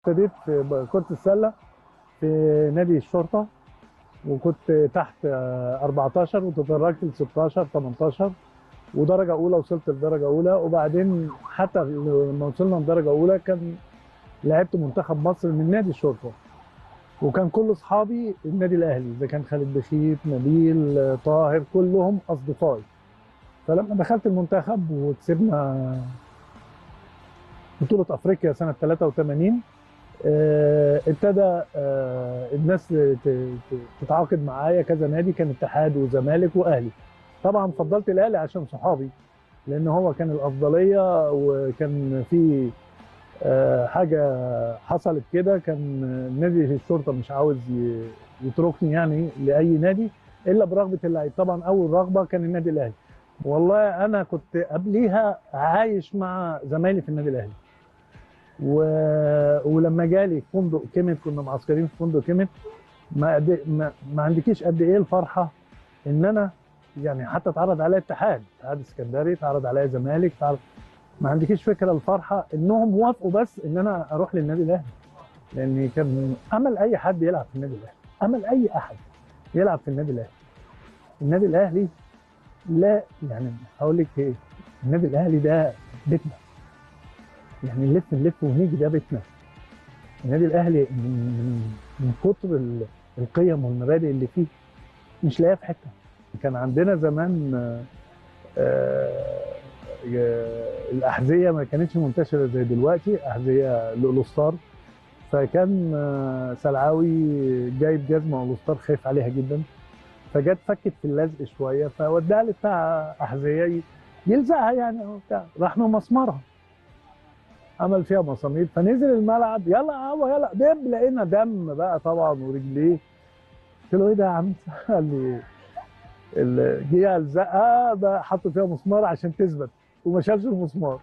ابتديت في كرة السلة في نادي الشرطة وكنت تحت آه، 14 وتدرجت ل 16 18 ودرجة أولى وصلت لدرجة أولى وبعدين حتى لما وصلنا لدرجة أولى كان لعبت منتخب مصر من نادي الشرطة وكان كل أصحابي النادي الأهلي إذا كان خالد بخيت نبيل آه، طاهر كلهم أصدقائي فلما دخلت المنتخب وكسبنا بطولة أفريقيا سنة 83 آه، ابتدى آه، الناس ت- ت- تتعاقد معايا كذا نادي كان اتحاد وزمالك واهلي طبعا فضلت الاهلي عشان صحابي لان هو كان الافضليه وكان في آه، حاجه حصلت كده كان نادي الشرطه مش عاوز ي- يتركني يعني لاي نادي الا برغبه اللعيب طبعا اول رغبه كان النادي الاهلي والله انا كنت قبليها عايش مع زمايلي في النادي الاهلي و... ولما جالي فندق كيميت كنا معسكرين في فندق كيميت ما, قد... ما ما عندكيش قد ايه الفرحه ان انا يعني حتى اتعرض عليا اتحاد اتحاد اسكندري اتعرض عليا زمالك اتعرض ما عندكيش فكره الفرحه انهم وافقوا بس ان انا اروح للنادي الاهلي لان كان امل اي حد يلعب في النادي الاهلي امل اي احد يلعب في النادي الاهلي النادي الاهلي لا يعني هقول لك ايه النادي الاهلي ده بيتنا يعني نلف نلف ونيجي ده بيتنا النادي الاهلي من من من كتر ال- القيم والمبادئ اللي فيه مش لاقيها في حته كان عندنا زمان آه، آه، آه، الاحذيه ما كانتش منتشره زي دلوقتي احذيه الاولوستار فكان آه، سلعاوي جايب جزمه اولوستار خايف عليها جدا فجت فكت في اللزق شويه فوداها لي بتاع احذيه يلزقها يعني أهو بتاع راح مسمرها عمل فيها مسامير فنزل الملعب يلا يا عم يلا دب لقينا دم بقى طبعا ورجليه قلت له ايه ده يا عم قال لي ال- جه الزقها ده حط فيها مسمار عشان تثبت وما شالش المسمار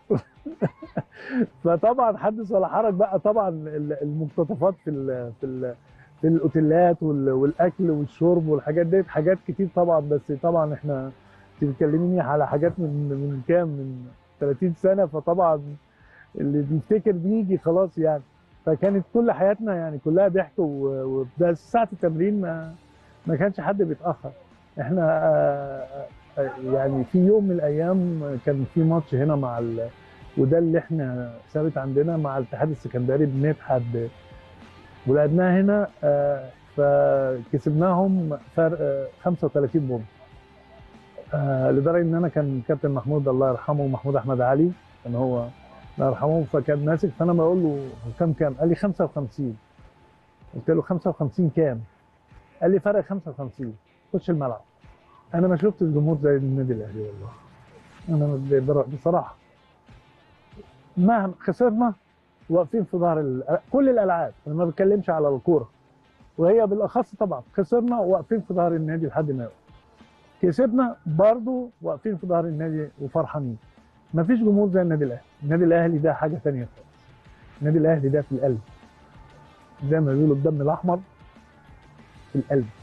فطبعا حدث ولا حرج بقى طبعا ال- المقتطفات في ال في ال في الاوتيلات وال- والاكل والشرب والحاجات ديت حاجات كتير طبعا بس طبعا احنا انت بتكلميني على حاجات من من كام من 30 سنه فطبعا اللي بيفتكر بيجي خلاص يعني فكانت كل حياتنا يعني كلها ضحك و- وبس ساعة التمرين ما ما كانش حد بيتأخر احنا آه، آه، يعني في يوم من الأيام كان في ماتش هنا مع ال... وده اللي احنا ثابت عندنا مع الاتحاد السكندري بنتحد ولعبناها هنا آه، فكسبناهم فرق آه، 35 بونت آه، لدرجه ان انا كان كابتن محمود الله يرحمه محمود احمد علي كان هو الله يرحمه فكان ماسك فانا بقول له كام كام؟ قال لي 55 قلت له 55 كام؟ قال لي فرق 55 خش الملعب انا ما شفتش جمهور زي النادي الاهلي والله انا بر- بصراحه مهما خسرنا واقفين في ظهر ال- كل الالعاب انا ما بتكلمش على الكوره وهي بالاخص طبعا خسرنا واقفين في ظهر النادي لحد ما يقف كسبنا برضه واقفين في ظهر النادي وفرحانين ما فيش جمهور زي النادي الاهلي النادي الاهلي ده حاجه ثانيه خالص النادي الاهلي ده في القلب زي ما بيقولوا الدم الاحمر في القلب